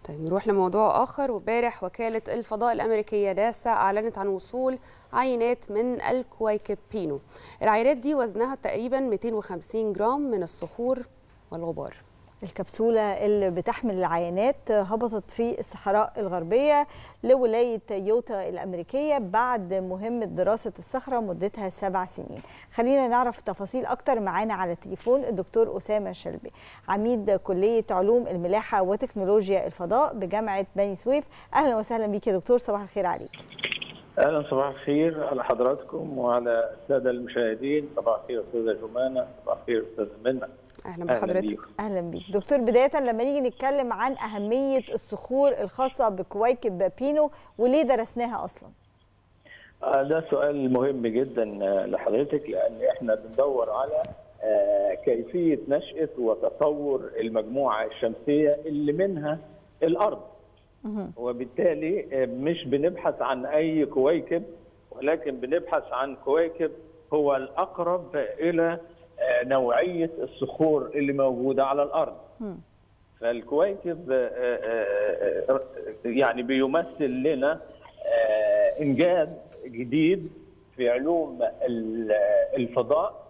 طيب نروح لموضوع آخر وبارح وكالة الفضاء الأمريكية ناسا أعلنت عن وصول عينات من الكويكب بينو العينات دي وزنها تقريبا 250 جرام من الصخور والغبار الكبسولة اللي بتحمل العينات هبطت في الصحراء الغربية لولاية يوتا الأمريكية بعد مهمة دراسة الصخرة مدتها سبع سنين خلينا نعرف تفاصيل أكتر معانا على التليفون الدكتور أسامة شلبي عميد كلية علوم الملاحة وتكنولوجيا الفضاء بجامعة بني سويف أهلا وسهلا بيك يا دكتور صباح الخير عليك اهلا صباح الخير على حضراتكم وعلى الساده المشاهدين صباح الخير استاذه جمانه صباح الخير استاذه منى أهلا بحضرتك بيكم. اهلا بيك دكتور بدايه لما نيجي نتكلم عن اهميه الصخور الخاصه بكويكب بينو وليه درسناها اصلا آه، ده سؤال مهم جدا آه، لحضرتك لان احنا بندور على آه، كيفيه نشاه وتطور المجموعه الشمسيه اللي منها الارض وبالتالي آه، مش بنبحث عن اي كويكب ولكن بنبحث عن كويكب هو الاقرب الى آه، نوعيه الصخور اللي موجوده على الارض فالكويكب آه، آه، آه، يعني بيمثل لنا آه، انجاز جديد في علوم ال- الفضاء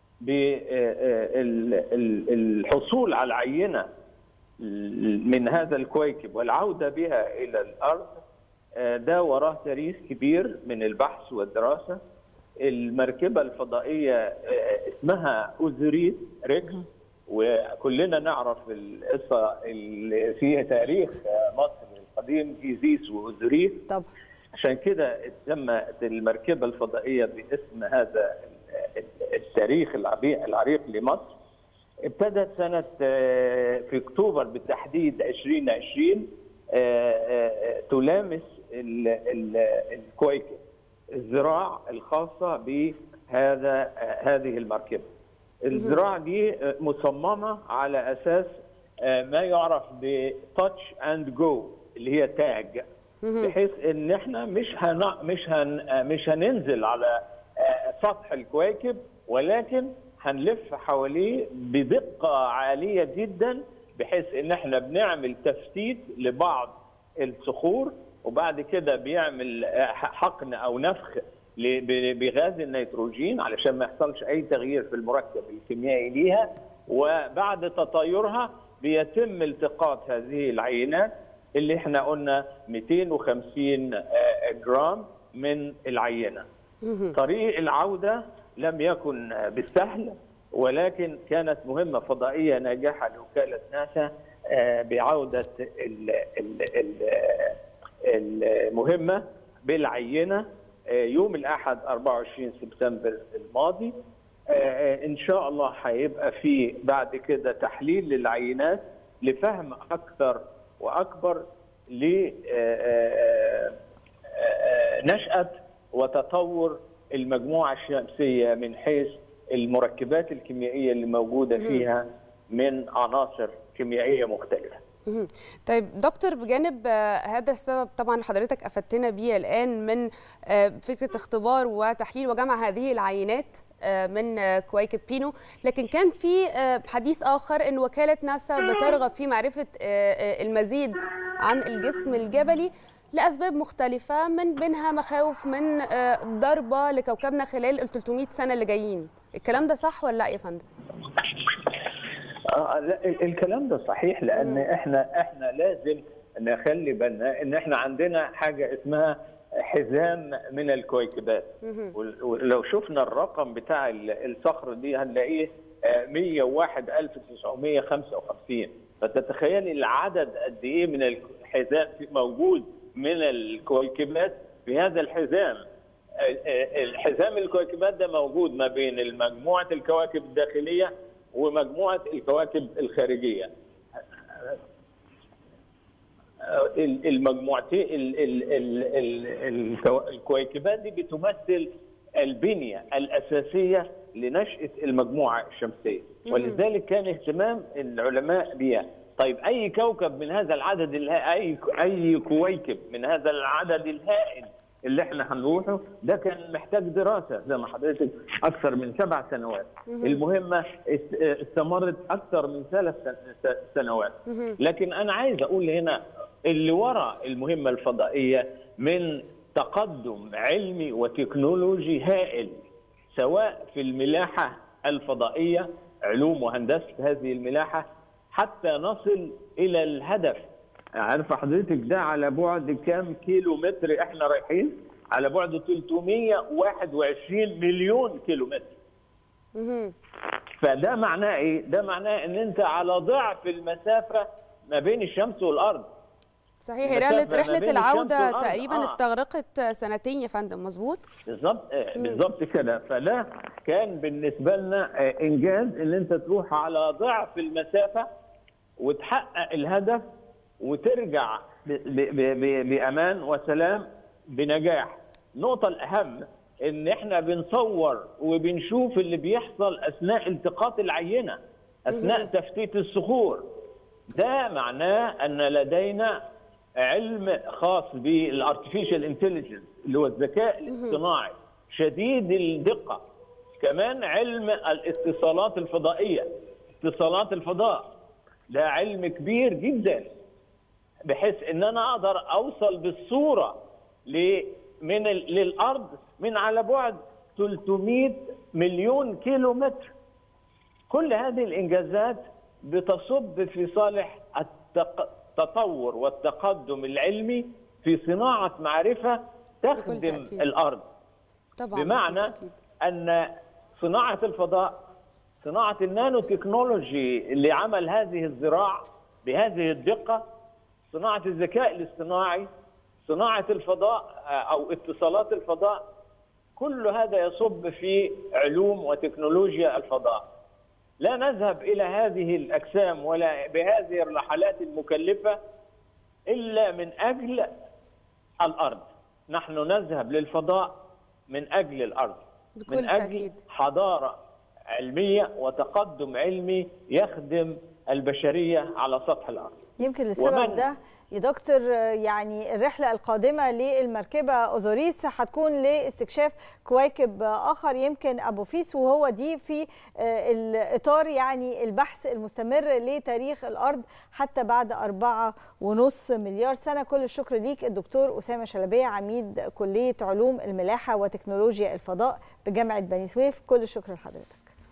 بالحصول على عينه من هذا الكويكب والعوده بها الى الارض آه، ده وراه تاريخ كبير من البحث والدراسه المركبه الفضائيه آه، اسمها اوزوريس ريكس وكلنا نعرف القصه اللي فيها تاريخ آه، مصر القديم ايزيس واوزوريس طب عشان كده سمت المركبه الفضائيه باسم هذا التاريخ العبي- العريق لمصر ابتدت سنه آه، في اكتوبر بالتحديد 2020 آه، آه، تلامس ال- ال- الكويكب الزراع الخاصه بهذا آه، هذه المركبه. الزراع دي آه، مصممه على اساس آه، ما يعرف بتاتش اند جو اللي هي تاج بحيث ان احنا مش هن... مش هن... آه، مش هننزل على آه، سطح الكواكب ولكن هنلف حواليه بدقه عاليه جدا بحيث ان احنا بنعمل تفتيت لبعض الصخور وبعد كده بيعمل آه، حقن او نفخ ل- ب- بغاز النيتروجين علشان ما يحصلش اي تغيير في المركب الكيميائي ليها وبعد تطايرها بيتم التقاط هذه العينات اللي احنا قلنا 250 آه، جرام من العينه. طريق العوده لم يكن آه، بالسهل ولكن كانت مهمه فضائيه ناجحه لوكاله ناسا آه، بعوده ال- ال- ال- المهمه بالعينه آه، يوم الاحد 24 سبتمبر الماضي آه، آه، ان شاء الله هيبقى في بعد كده تحليل للعينات لفهم اكثر واكبر لنشاه وتطور المجموعه الشمسيه من حيث المركبات الكيميائيه اللي موجوده فيها من عناصر كيميائيه مختلفه. مهم. طيب دكتور بجانب آه، هذا السبب طبعا اللي حضرتك افدتنا بيه الان من آه، فكره اختبار وتحليل وجمع هذه العينات آه، من آه، كويكب بينو لكن كان في آه، حديث اخر ان وكاله ناسا بترغب في معرفه آه، آه، المزيد عن الجسم الجبلي لاسباب مختلفه من بينها مخاوف من آه، ضربه لكوكبنا خلال ال 300 سنه اللي جايين الكلام ده صح ولا لا يا فندم آه لا ال- الكلام ده صحيح لان احنا احنا لازم نخلي بالنا ان احنا عندنا حاجه اسمها حزام من الكويكبات وال- ولو شفنا الرقم بتاع ال- الصخر دي هنلاقيه آه، 101955 فتتخيلي العدد قد ايه من الحزام موجود من الكويكبات في هذا الحزام آه، آه، الحزام الكويكبات ده موجود ما بين مجموعه الكواكب الداخليه ومجموعه الكواكب الخارجيه ال- المجموعتين ال- ال- ال- ال- الكوا- الكويكبات دي بتمثل البنيه الاساسيه لنشاه المجموعه الشمسيه ولذلك كان اهتمام العلماء بها طيب اي كوكب من هذا العدد الها... اي اي كويكب من هذا العدد الهائل اللي احنا هنروحه ده كان محتاج دراسه زي ما حضرتك اكثر من سبع سنوات المهمه است- استمرت اكثر من ثلاث سن- سنوات لكن انا عايز اقول هنا اللي وراء المهمه الفضائيه من تقدم علمي وتكنولوجي هائل سواء في الملاحه الفضائيه علوم وهندسه هذه الملاحه حتى نصل الى الهدف عارف حضرتك ده على بعد كام كيلو متر احنا رايحين على بعد 321 مليون كيلو متر مهم. فده معناه ايه ده معناه ان انت على ضعف المسافه ما بين الشمس والارض صحيح المسافة رحله ما رحله بين العوده الشمس والأرض. تقريبا آه. استغرقت سنتين يا فندم مظبوط بالظبط آه، بالظبط كده فده كان بالنسبه لنا آه، انجاز ان انت تروح على ضعف المسافه وتحقق الهدف وترجع ب- ب- ب- بامان وسلام بنجاح النقطه الاهم ان احنا بنصور وبنشوف اللي بيحصل اثناء التقاط العينه اثناء تفتيت الصخور ده معناه ان لدينا علم خاص بالارتفيشال انتليجنس اللي هو الذكاء الاصطناعي شديد الدقه كمان علم الاتصالات الفضائيه اتصالات الفضاء ده علم كبير جدا بحيث ان انا اقدر اوصل بالصوره ل- من ال- للارض من على بعد 300 مليون كيلو متر كل هذه الانجازات بتصب في صالح التق- التطور والتقدم العلمي في صناعه معرفه تخدم تأكيد. الارض طبعا بمعنى بالتأكيد. ان صناعه الفضاء صناعه النانو تكنولوجي اللي عمل هذه الزراعه بهذه الدقه صناعه الذكاء الاصطناعي صناعه الفضاء آه، او اتصالات الفضاء كل هذا يصب في علوم وتكنولوجيا الفضاء لا نذهب الى هذه الاجسام ولا بهذه الرحلات المكلفه الا من اجل الارض نحن نذهب للفضاء من اجل الارض بكل من اجل تأكيد. حضاره علميه وتقدم علمي يخدم البشريه على سطح الارض يمكن للسبب ومن- ده يا دكتور آه، يعني الرحلة القادمة للمركبة أوزوريس هتكون لاستكشاف كواكب آه، آخر يمكن أبو فيس وهو دي في آه، الإطار يعني البحث المستمر لتاريخ الأرض حتى بعد أربعة ونص مليار سنة كل الشكر ليك الدكتور أسامة شلبية عميد كلية علوم الملاحة وتكنولوجيا الفضاء بجامعة بني سويف كل الشكر لحضرتك